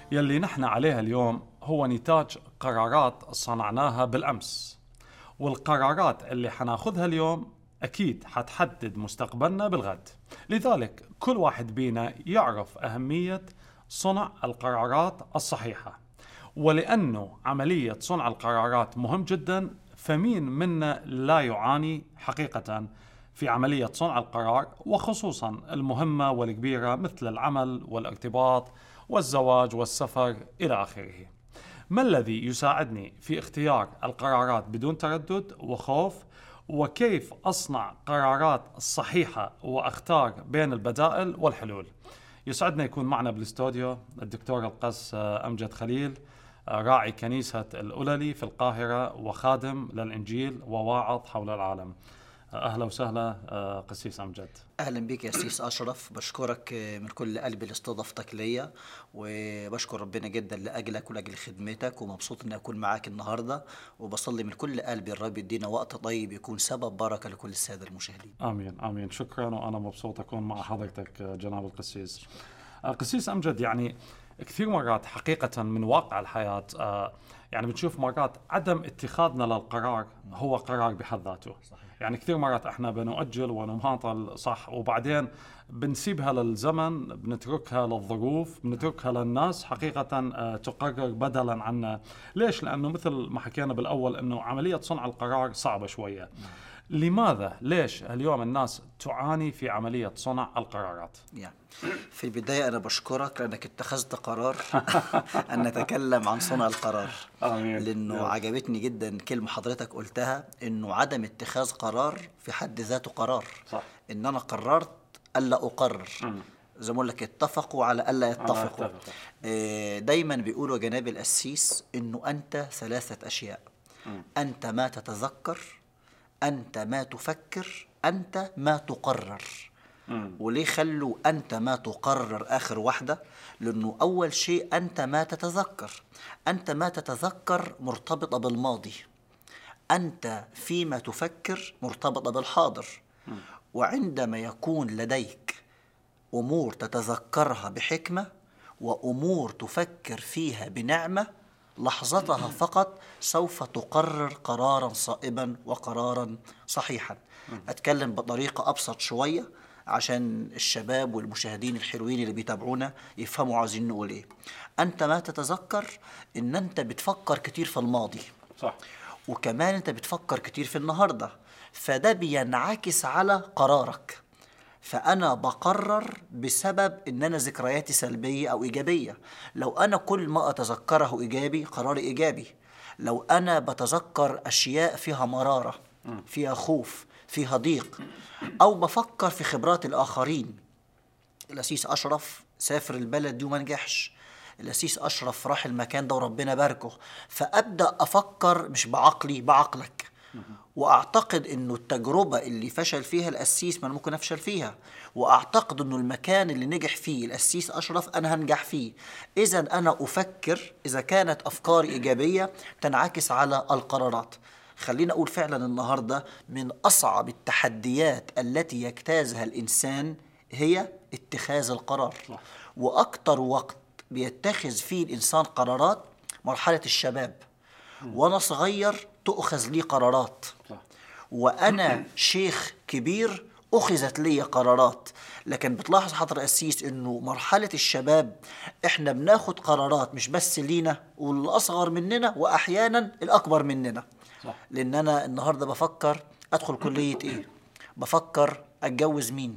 يلي نحن عليها اليوم هو نتاج قرارات صنعناها بالأمس والقرارات اللي حناخذها اليوم أكيد حتحدد مستقبلنا بالغد لذلك كل واحد بينا يعرف أهمية صنع القرارات الصحيحة ولأنه عملية صنع القرارات مهم جدا فمين منا لا يعاني حقيقة في عملية صنع القرار وخصوصا المهمة والكبيرة مثل العمل والارتباط والزواج والسفر إلى آخره ما الذي يساعدني في اختيار القرارات بدون تردد وخوف وكيف أصنع قرارات صحيحة وأختار بين البدائل والحلول يسعدنا يكون معنا بالاستوديو الدكتور القس أمجد خليل راعي كنيسة الأوللي في القاهرة وخادم للإنجيل وواعظ حول العالم اهلا وسهلا آه، قسيس امجد اهلا بك يا سيس اشرف بشكرك آه، من كل قلبي لاستضافتك ليا وبشكر ربنا جدا لاجلك ولاجل خدمتك ومبسوط اني اكون معاك النهارده وبصلي من كل قلبي الرب يدينا وقت طيب يكون سبب بركه لكل الساده المشاهدين امين امين شكرا وانا مبسوط اكون مع حضرتك آه، جناب القسيس القسيس امجد يعني كثير مرات حقيقه من واقع الحياه يعني بنشوف مرات عدم اتخاذنا للقرار هو قرار بحد ذاته صحيح. يعني كثير مرات احنا بنؤجل ونماطل صح وبعدين بنسيبها للزمن بنتركها للظروف بنتركها للناس حقيقة آه، تقرر بدلا عنا ليش؟ لأنه مثل ما حكينا بالأول أنه عملية صنع القرار صعبة شوية لماذا ليش اليوم الناس تعاني في عملية صنع القرارات يعني في البداية أنا بشكرك لأنك اتخذت قرار أن نتكلم عن صنع القرار آمين. لأنه عجبتني جدا كلمة حضرتك قلتها أنه عدم اتخاذ قرار في حد ذاته قرار صح. إن أنا قررت ألا أقرر زي ما اقول لك اتفقوا على الا يتفقوا آه دايما بيقولوا جناب القسيس انه انت ثلاثه اشياء انت ما تتذكر أنت ما تفكر أنت ما تقرر وليه خلوا أنت ما تقرر آخر واحدة لأنه أول شيء أنت ما تتذكر أنت ما تتذكر مرتبطة بالماضي أنت فيما تفكر مرتبطة بالحاضر وعندما يكون لديك أمور تتذكرها بحكمة وأمور تفكر فيها بنعمة لحظتها فقط سوف تقرر قرارا صائبا وقرارا صحيحا اتكلم بطريقه ابسط شويه عشان الشباب والمشاهدين الحلوين اللي بيتابعونا يفهموا عايزين نقول ايه انت ما تتذكر ان انت بتفكر كتير في الماضي صح وكمان انت بتفكر كتير في النهارده فده بينعكس على قرارك فأنا بقرر بسبب إن أنا ذكرياتي سلبية أو إيجابية لو أنا كل ما أتذكره إيجابي قراري إيجابي لو أنا بتذكر أشياء فيها مرارة فيها خوف فيها ضيق أو بفكر في خبرات الآخرين الأسيس أشرف سافر البلد دي وما نجحش الأسيس أشرف راح المكان ده وربنا باركه فأبدأ أفكر مش بعقلي بعقلك واعتقد انه التجربه اللي فشل فيها القسيس ما انا ممكن افشل فيها واعتقد انه المكان اللي نجح فيه القسيس اشرف انا هنجح فيه اذا انا افكر اذا كانت افكاري ايجابيه تنعكس على القرارات خلينا اقول فعلا النهارده من اصعب التحديات التي يجتازها الانسان هي اتخاذ القرار واكتر وقت بيتخذ فيه الانسان قرارات مرحله الشباب وانا صغير تؤخذ لي قرارات وانا شيخ كبير اخذت لي قرارات لكن بتلاحظ حضر قسيس انه مرحله الشباب احنا بناخد قرارات مش بس لينا والاصغر مننا واحيانا الاكبر مننا صح. لان انا النهارده بفكر ادخل كليه ايه بفكر اتجوز مين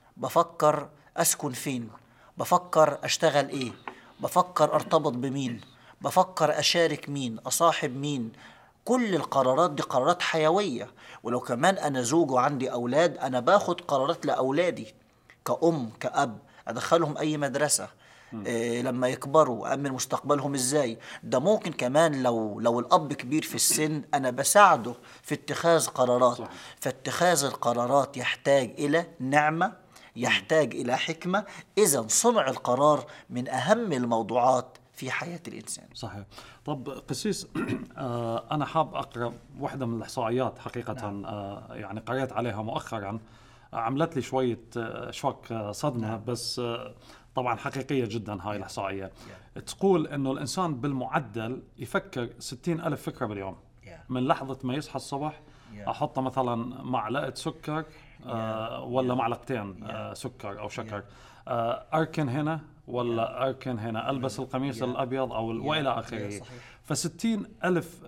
بفكر اسكن فين بفكر اشتغل ايه بفكر ارتبط بمين بفكر اشارك مين اصاحب مين كل القرارات دي قرارات حيويه ولو كمان انا زوج وعندي اولاد انا باخد قرارات لاولادي كأم كأب ادخلهم اي مدرسه إيه لما يكبروا امن مستقبلهم ازاي ده ممكن كمان لو لو الاب كبير في السن انا بساعده في اتخاذ قرارات صح. فاتخاذ القرارات يحتاج الى نعمه يحتاج الى حكمه اذا صنع القرار من اهم الموضوعات في حياة الإنسان صحيح طب قسيس آه أنا حاب أقرأ واحدة من الإحصائيات حقيقة نعم. آه يعني قرأت عليها مؤخرا عملت لي شوية آه شوك آه صدمة نعم. بس آه طبعا حقيقيه جدا هاي الاحصائيه تقول انه الانسان بالمعدل يفكر 60 الف فكره باليوم من لحظه ما يصحى الصبح احط مثلا معلقه سكر آه ولا معلقتين آه سكر او شكر آه اركن هنا ولا اركن هنا البس القميص الابيض او والى اخره ف60 الف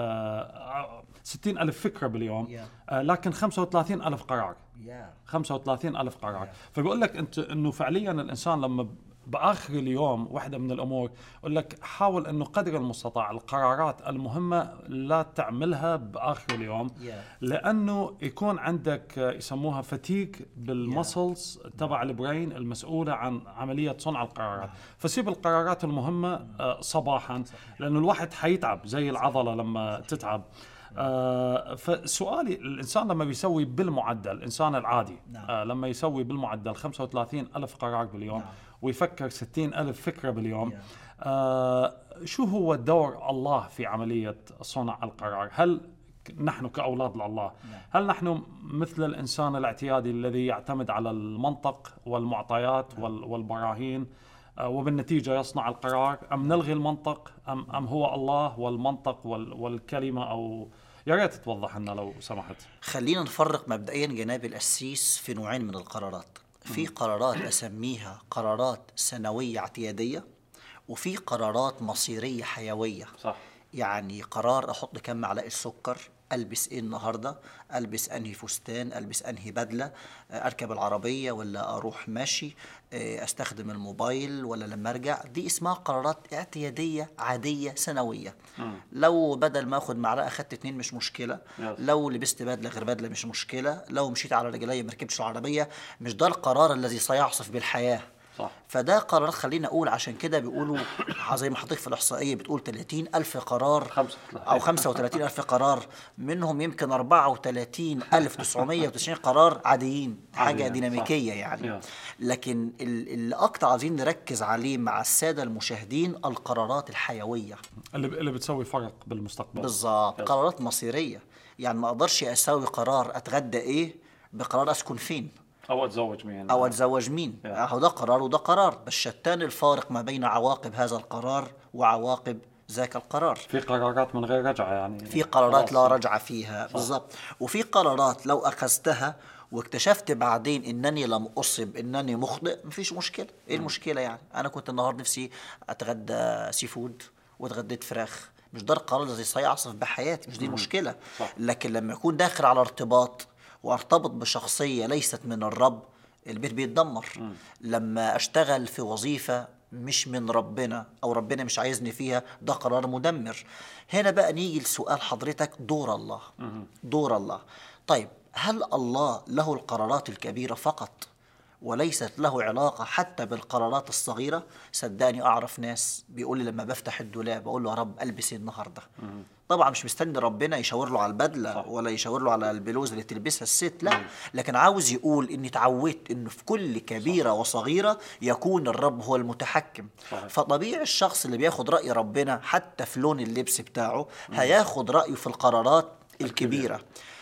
آه 60 ألف فكرة باليوم yeah. آه لكن 35 ألف قرار yeah. 35 ألف قرار yeah. فبقول لك أنت أنه فعليا الإنسان لما باخر اليوم واحده من الامور اقول لك حاول انه قدر المستطاع القرارات المهمه لا تعملها باخر اليوم لانه يكون عندك يسموها فتيك بالمسلز تبع البرين المسؤوله عن عمليه صنع القرارات فسيب القرارات المهمه آه، صباحا لانه الواحد حيتعب زي العضله لما تتعب آه فسؤالي الانسان لما بيسوي بالمعدل الانسان العادي نعم. آه لما يسوي بالمعدل 35 الف قرار باليوم نعم. ويفكر 60 ألف فكرة باليوم آه شو هو دور الله في عملية صنع القرار هل نحن كأولاد لله نعم. هل نحن مثل الإنسان الاعتيادي الذي يعتمد على المنطق والمعطيات نعم. والبراهين آه، وبالنتيجة يصنع القرار أم نلغي المنطق أم, أم هو الله والمنطق والكلمة أو يا ريت توضح لنا لو سمحت خلينا نفرق مبدئيا جناب الأسيس في نوعين من القرارات في قرارات اسميها قرارات سنويه اعتياديه وفي قرارات مصيريه حيويه صح يعني قرار احط كم معلقه سكر البس ايه النهارده البس انهي فستان البس انهي بدله اركب العربيه ولا اروح ماشي استخدم الموبايل ولا لما ارجع دي اسمها قرارات اعتياديه عاديه سنويه م. لو بدل ما اخد معلقه اخدت اتنين مش مشكله يس. لو لبست بدله غير بدله مش مشكله لو مشيت على رجلي ما ركبتش العربيه مش ده القرار الذي سيعصف بالحياه صح. فده قرارات خلينا اقول عشان كده بيقولوا زي ما حضرتك في الاحصائيه بتقول 30 الف قرار او 35 الف قرار منهم يمكن 34 الف 990 قرار عاديين حاجه ديناميكيه يعني لكن اللي اكتر عايزين نركز عليه مع الساده المشاهدين القرارات الحيويه اللي اللي بتسوي فرق بالمستقبل بالظبط قرارات مصيريه يعني ما اقدرش اسوي قرار اتغدى ايه بقرار اسكن فين او اتزوج مين او اتزوج مين اهو ده قرار وده قرار بس شتان الفارق ما بين عواقب هذا القرار وعواقب ذاك القرار في قرارات من غير رجعه يعني في قرارات لا رجعه فيها بالضبط وفي قرارات لو اخذتها واكتشفت بعدين انني لم اصب انني مخطئ مفيش مشكله ايه المشكله يعني انا كنت النهارده نفسي اتغدى سي فود واتغديت فراخ مش ده القرار الذي سيعصف بحياتي مش دي المشكله لكن لما يكون داخل على ارتباط وارتبط بشخصية ليست من الرب البيت بيتدمر م. لما اشتغل في وظيفة مش من ربنا او ربنا مش عايزني فيها ده قرار مدمر هنا بقى نيجي لسؤال حضرتك دور الله دور الله طيب هل الله له القرارات الكبيرة فقط وليست له علاقة حتى بالقرارات الصغيرة صدقني أعرف ناس بيقول لي لما بفتح الدولاب بقول له يا رب ألبس إيه النهاردة طبعا مش مستني ربنا يشاور له على البدله صح. ولا يشاور له على البلوز اللي تلبسها الست لا مم. لكن عاوز يقول اني اتعودت انه في كل كبيره صح. وصغيره يكون الرب هو المتحكم صح. فطبيعي الشخص اللي بياخد راي ربنا حتى في لون اللبس بتاعه مم. هياخد رايه في القرارات الكبيره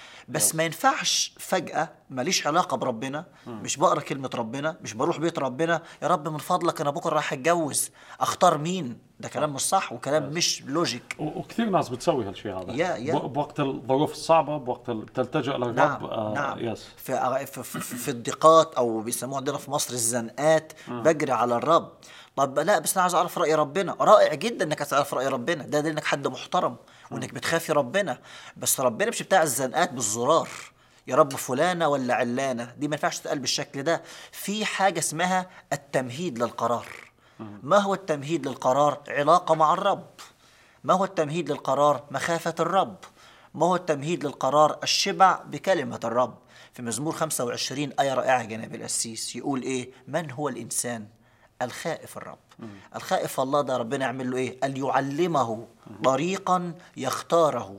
بس ما ينفعش فجأة ماليش علاقة بربنا مش بقرا كلمة ربنا مش بروح بيت ربنا يا رب من فضلك أنا بكرة رايح أتجوز أختار مين ده كلام مش صح وكلام مش لوجيك وكثير ناس بتسوي هالشيء هذا يا يا بوقت الظروف الصعبة بوقت تلتجئ للرب نعم آه نعم يس. في, في, في, في الضيقات أو بيسموها عندنا في مصر الزنقات بجري على الرب طب لا بس انا عايز اعرف راي ربنا رائع جدا انك عايز تعرف راي ربنا ده دليل انك حد محترم وانك بتخافي ربنا بس ربنا مش بتاع الزنقات بالزرار يا رب فلانة ولا علانة دي ما ينفعش تتقال بالشكل ده في حاجة اسمها التمهيد للقرار ما هو التمهيد للقرار علاقة مع الرب ما هو التمهيد للقرار مخافة الرب ما هو التمهيد للقرار الشبع بكلمة الرب في مزمور 25 آية رائعة جناب القسيس يقول إيه من هو الإنسان الخائف الرب الخائف الله ده ربنا يعمل له ايه قال يعلمه طريقا يختاره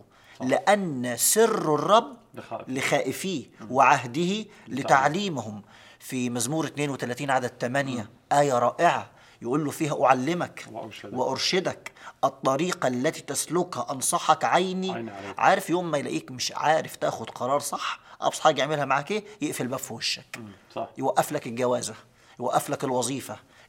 لأن سر الرب لخائفيه وعهده لتعليمهم في مزمور 32 عدد 8 آية رائعة يقول له فيها أعلمك وأرشدك, وأرشدك الطريقة التي تسلكها أنصحك عيني عارف يوم ما يلاقيك مش عارف تاخد قرار صح أبسط حاجة يعملها معاك إيه يقفل باب في وشك صح. يوقف لك الجوازة يوقف لك الوظيفة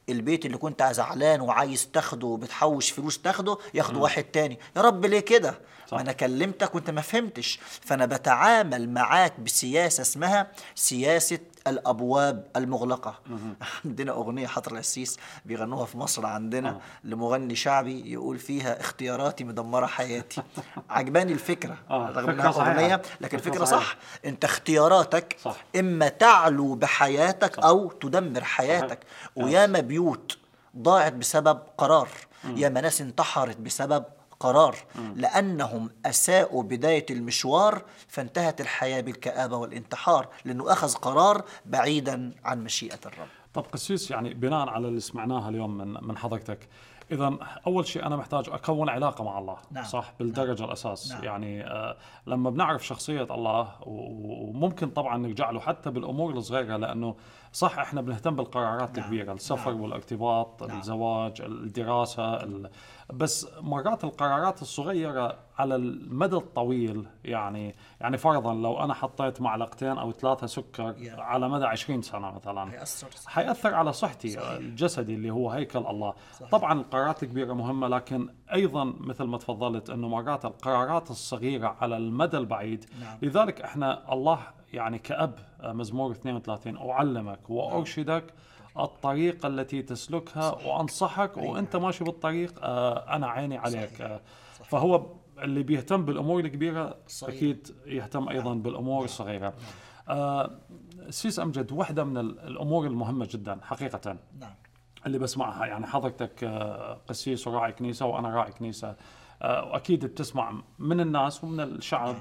البيت اللي كنت زعلان وعايز تاخده وبتحوش فلوس تاخده ياخده واحد تاني يا رب ليه كده ما انا كلمتك وانت ما فهمتش فانا بتعامل معاك بسياسه اسمها سياسه الابواب المغلقه عندنا اغنيه حضر العسيس بيغنوها في مصر عندنا آه. لمغني شعبي يقول فيها اختياراتي مدمره حياتي عجباني الفكره آه. رغم فكرة انها اغنيه صحيحة. لكن فكرة الفكره صحيحة. صح انت اختياراتك صح. اما تعلو بحياتك او تدمر حياتك وياما بيوت ضاعت بسبب قرار ياما ناس انتحرت بسبب قرار لانهم اساءوا بدايه المشوار فانتهت الحياه بالكابه والانتحار لانه اخذ قرار بعيدا عن مشيئه الرب طب قسيس يعني بناء على اللي سمعناه اليوم من من حضرتك اذا اول شيء انا محتاج اكون علاقه مع الله نعم. صح بالدرجه نعم. الاساس نعم. يعني آه لما بنعرف شخصيه الله و- وممكن طبعا نرجع له حتى بالامور الصغيره لانه صح احنا بنهتم بالقرارات نعم. الكبيره السفر نعم. والارتباط نعم. الزواج الدراسه ال... بس مرات القرارات الصغيره على المدى الطويل يعني يعني فرضا لو انا حطيت معلقتين او ثلاثه سكر يا. على مدى 20 سنه مثلا هيأثر حيأثر على صحتي صحيح. الجسدي اللي هو هيكل الله صحيح. طبعا القرارات الكبيرة مهمة لكن أيضا مثل ما تفضلت أنه مرات القرارات الصغيرة على المدى البعيد نعم. لذلك إحنا الله يعني كأب آه، مزمور 32 أعلمك وأرشدك الطريق التي تسلكها وأنصحك وأنت ماشي بالطريق آه، أنا عيني عليك آه، فهو اللي بيهتم بالأمور الكبيرة صحيح. أكيد يهتم أيضا بالأمور الصغيرة آه، سيس أمجد واحدة من ال- الأمور المهمة جدا حقيقة نعم اللي بسمعها يعني حضرتك آه، قسيس وراعي كنيسة وأنا راعي كنيسة آه، وأكيد بتسمع من الناس ومن الشعب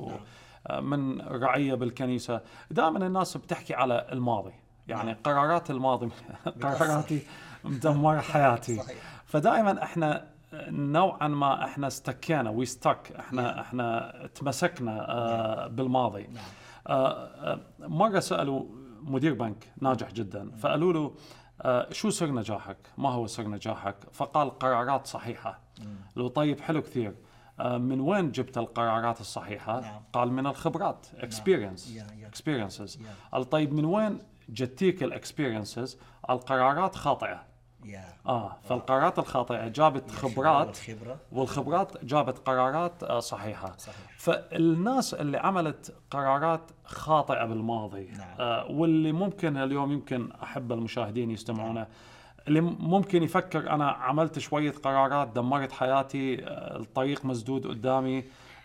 ومن رعية بالكنيسة دائما الناس بتحكي على الماضي يعني قرارات الماضي قراراتي مدمرة حياتي صحيح. فدائما احنا نوعا ما احنا استكينا وي ستك احنا احنا تمسكنا آه، بالماضي آه، آه، مره سالوا مدير بنك ناجح جدا فقالوا له آه، شو سر نجاحك؟ ما هو سر نجاحك؟ فقال قرارات صحيحه لو طيب حلو كثير آه، من وين جبت القرارات الصحيحه؟ نعم. قال من الخبرات experience يا- يا. experiences يا. قال طيب من وين جتيك الاكسبيرينسز؟ القرارات خاطئه يا اه فالقرارات الخاطئه جابت خبرات والخبرة. والخبرات جابت قرارات آه، صحيحه صحيح. فالناس اللي عملت قرارات خاطئه بالماضي نعم. آه واللي ممكن اليوم يمكن احب المشاهدين يستمعونا اللي ممكن يفكر انا عملت شويه قرارات دمرت حياتي آه الطريق مسدود قدامي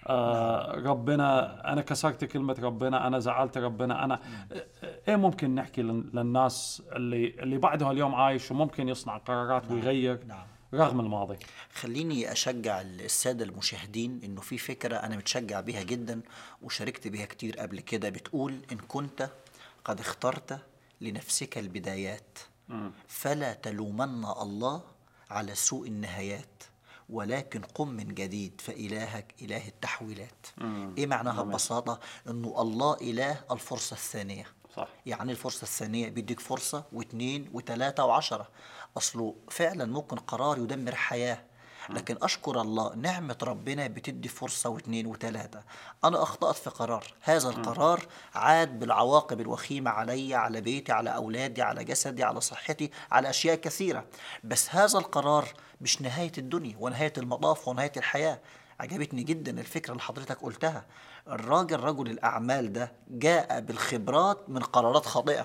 آه ربنا انا كسرت كلمه ربنا انا زعلت ربنا انا آه، ايه ممكن نحكي لل- للناس اللي اللي بعدها اليوم عايش وممكن يصنع قرارات ويغير نعم. رغم الماضي خليني اشجع الساده المشاهدين انه في فكره انا متشجع بيها جدا وشاركت بيها كتير قبل كده بتقول ان كنت قد اخترت لنفسك البدايات فلا تلومن الله على سوء النهايات ولكن قم من جديد فإلهك إله التحويلات إيه معناها ببساطة أنه الله إله الفرصة الثانية صح يعني الفرصة الثانية بيديك فرصة واثنين وثلاثة وعشرة أصله فعلا ممكن قرار يدمر حياة لكن أشكر الله نعمة ربنا بتدي فرصة واثنين وثلاثة أنا أخطأت في قرار هذا القرار عاد بالعواقب الوخيمة علي على بيتي على أولادي على جسدي على صحتي على أشياء كثيرة بس هذا القرار مش نهاية الدنيا ونهاية المطاف ونهاية الحياة عجبتني جدا الفكرة اللي حضرتك قلتها الراجل رجل الأعمال ده جاء بالخبرات من قرارات خاطئة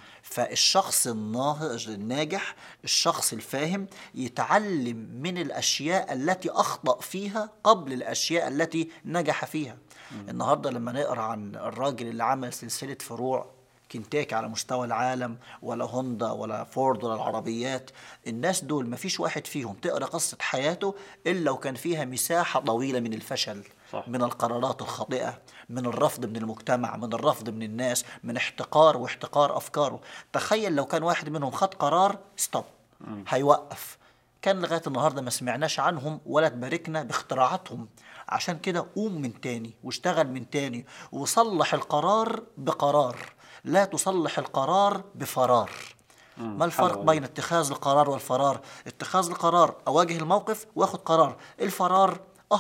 فالشخص الناهض الناجح الشخص الفاهم يتعلم من الأشياء التي أخطأ فيها قبل الأشياء التي نجح فيها النهاردة لما نقرأ عن الراجل اللي عمل سلسلة فروع كنتاكي على مستوى العالم ولا هوندا ولا فورد ولا العربيات الناس دول ما فيش واحد فيهم تقرا قصه حياته الا وكان فيها مساحه طويله من الفشل صح. من القرارات الخاطئه من الرفض من المجتمع من الرفض من الناس من احتقار واحتقار افكاره تخيل لو كان واحد منهم خد قرار ستوب هيوقف كان لغايه النهارده ما سمعناش عنهم ولا تباركنا باختراعاتهم عشان كده قوم من تاني واشتغل من تاني وصلح القرار بقرار لا تصلح القرار بفرار ما الفرق حلو. بين اتخاذ القرار والفرار اتخاذ القرار اواجه الموقف واخد قرار الفرار اهرب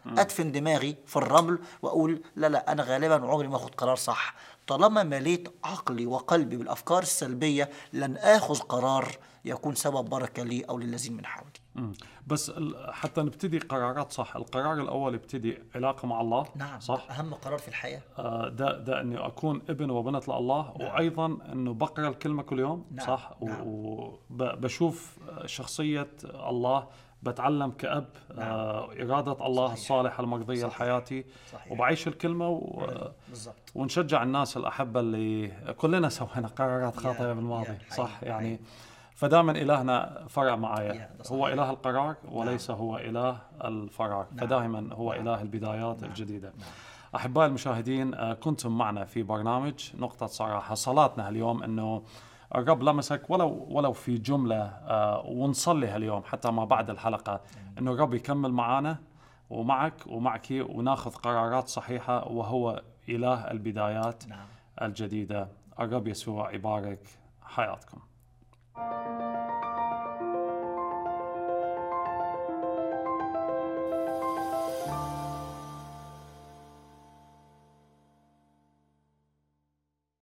ادفن دماغي في الرمل واقول لا لا انا غالبا عمري ما اخد قرار صح طالما مليت عقلي وقلبي بالافكار السلبيه لن اخذ قرار يكون سبب بركه لي او للذين من حولي بس حتى نبتدي قرارات صح القرار الاول يبتدي علاقه مع الله نعم صح اهم قرار في الحياه آه، ده ده اني اكون ابن وبنت لله نعم. وايضا انه بقرا الكلمه كل يوم نعم. صح نعم. وبشوف شخصيه الله بتعلم كأب نعم. آه إرادة الله صحيح. الصالحة المرضية صحيح. لحياتي صحيح. وبعيش الكلمة و... بالزبط. ونشجع الناس الأحبة اللي كلنا سوينا قرارات خاطئة بالماضي صح يعني فدائما إلهنا فرع معايا هو إله القرار نعم. وليس هو إله الفراغ نعم. فدائما هو نعم. إله البدايات نعم. الجديدة نعم. أحبائي المشاهدين آه، كنتم معنا في برنامج نقطة صراحة صلاتنا اليوم أنه الرب لمسك ولو ولو في جملة آه، ونصلي هاليوم حتى ما بعد الحلقة أنه الرب يكمل معنا ومعك ومعك وناخذ قرارات صحيحة وهو إله البدايات نعم. الجديدة الرب يسوع يبارك حياتكم Thank you.